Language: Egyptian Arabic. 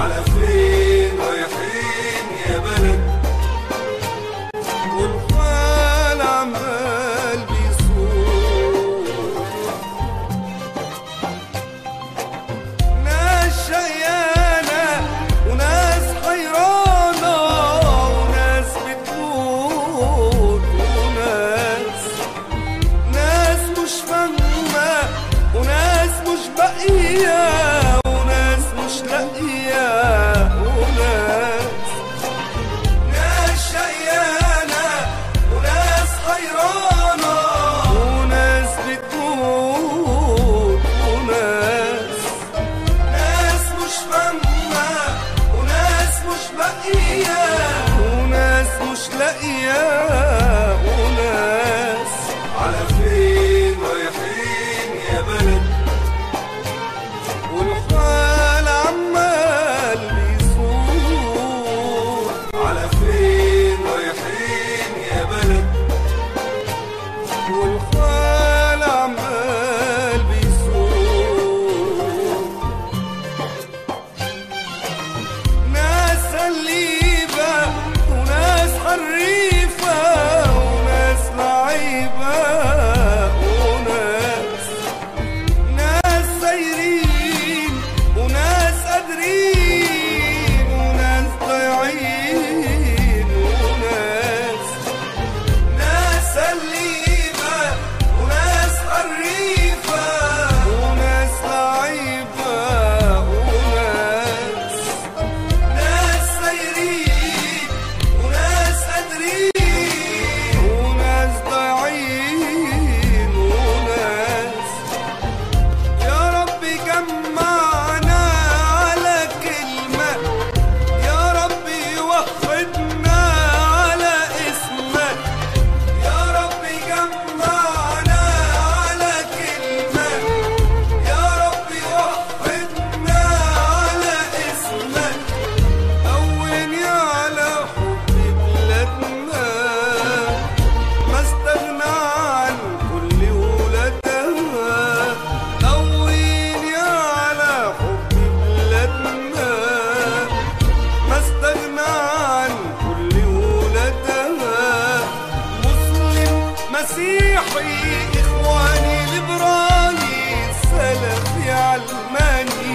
على فين رايحين يا بلد والحال عمال بيصور ناس شقيانة وناس حيرانة وناس بتموت وناس ناس مش فاهمة وناس مش باقية وناس مش لاقية وناس ناس شقيانة وناس حيرانة وناس بتموت وناس ناس مش فاهمة وناس مش باقية وناس مش لاقية وناس على فين رايحين يا بلد والحال عمال بيصور على فين رايحين يا بلد والحال عمال بيصور ناس قليبة وناس حريفة وناس لعيبة وناس ناس سايرين وناس قادرين وناس ضايعين وناس ناس قليبة وناس حريفة وناس لعيبة وناس ناس سايرين وناس قادرين وناس ضايعين وناس يا رب جمعنا على كلمة يا رب وحدنا على اسمك يا رب جمعنا على كلمة يا رب وحدنا على اسمك قوّني على حب بلادنا ما استغنى عن كل ولادها قوّني على حب بلادنا ما استغنى عن كل ولادها مسلم مسيحي إخواني ليبرالي سلفي علماني